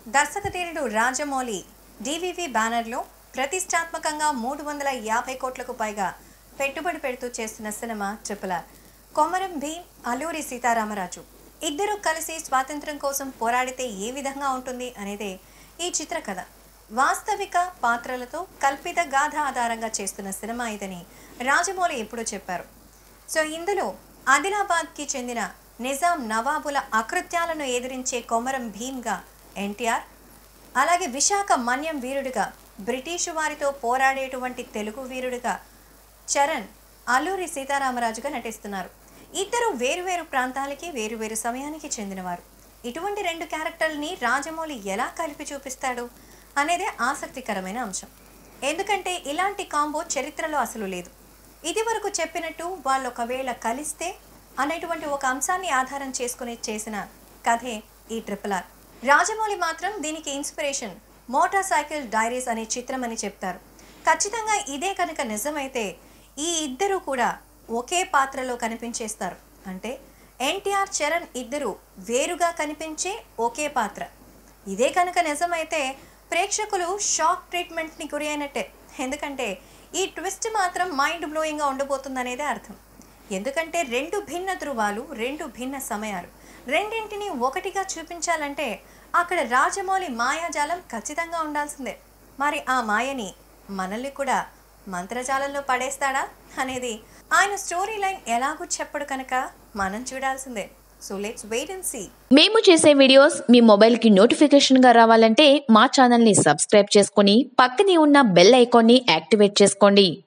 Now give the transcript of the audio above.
దర్శకధీరుడు Rajamouli DVV బ్యానర్లో ప్రతిష్టాత్మకంగా మూడు వందల యాభై కోట్లకు పైగా పెట్టుబడి పెడుతూ చేస్తున్న cinema triple R Komaram Bheem Alluri Sitaramaraju ఇద్దరూ కలిసి స్వాతంత్ర్యం కోసం పోరాడితే ఏ విధంగా ఉంటుంది అనేదే ఈ చిత్ర కథ వాస్తవిక పాత్రలతో కల్పిత గాథ ఆధారంగా చేస్తున్న సినిమా ఇదని రాజమౌళి ఎప్పుడో చెప్పారు సో ఇందులో ఆదిలాబాద్కి చెందిన నిజాం నవాబుల అకృత్యాలను ఎదిరించే కొమరం భీమ్గా ఎన్టీఆర్ అలాగే విశాఖ మన్యం వీరుడిగా బ్రిటిషు వారితో పోరాడేటువంటి తెలుగు వీరుడిగా చరణ్ అల్లూరి సీతారామరాజుగా నటిస్తున్నారు ఇద్దరు వేరువేరు ప్రాంతాలకి వేరువేరు సమయానికి చెందినవారు ఇటువంటి రెండు క్యారెక్టర్ని రాజమౌళి ఎలా కలిపి చూపిస్తాడు అనేదే ఆసక్తికరమైన అంశం ఎందుకంటే ఇలాంటి కాంబో చరిత్రలో అసలు లేదు ఇది వరకు చెప్పినట్టు వాళ్ళు ఒకవేళ కలిస్తే అనేటువంటి ఒక అంశాన్ని ఆధారం చేసుకుని చేసిన కథే ఈ ట్రిపుల్ ఆర్ రాజమౌళి మాత్రం దీనికి ఇన్స్పిరేషన్ మోటార్ సైకిల్ డైరీస్ అనే చిత్రం అని చెప్తారు ఖచ్చితంగా ఇదే కనుక నిజమైతే ఈ ఇద్దరు కూడా ఒకే పాత్రలో కనిపించేస్తారు అంటే ఎన్టీఆర్ చరణ్ ఇద్దరు వేరుగా కనిపించే ఒకే పాత్ర ఇదే కనుక నిజమైతే ప్రేక్షకులు షాక్ ట్రీట్మెంట్ని గురి అయినట్టే ఎందుకంటే ఈ ట్విస్ట్ మాత్రం మైండ్ బ్లోయింగ్గా ఉండబోతుందనేదే అర్థం ఎందుకంటే రెండు భిన్న ధృవాలు రెండు భిన్న సమయాలు రెండింటిని ఒకటిగా చూపించాలంటే అక్కడ రాజమౌళి మాయాజాలం ఖచ్చితంగా ఉండాల్సిందే మరి ఆ మాయని మనల్ని కూడా మంత్రజాలంలో పడేస్తాడా అనేది ఆయన స్టోరీ లైన్ ఎలాగూ చెప్పడు కనుక మనం చూడాల్సిందే so let's wait and see మేము చేసే వీడియోస్ మీ మొబైల్కి నోటిఫికేషన్గా రావాలంటే మా ఛానల్ని సబ్స్క్రైబ్ చేసుకొని పక్కనే ఉన్న బెల్ ఐకాన్ని యాక్టివేట్ చేసుకోండి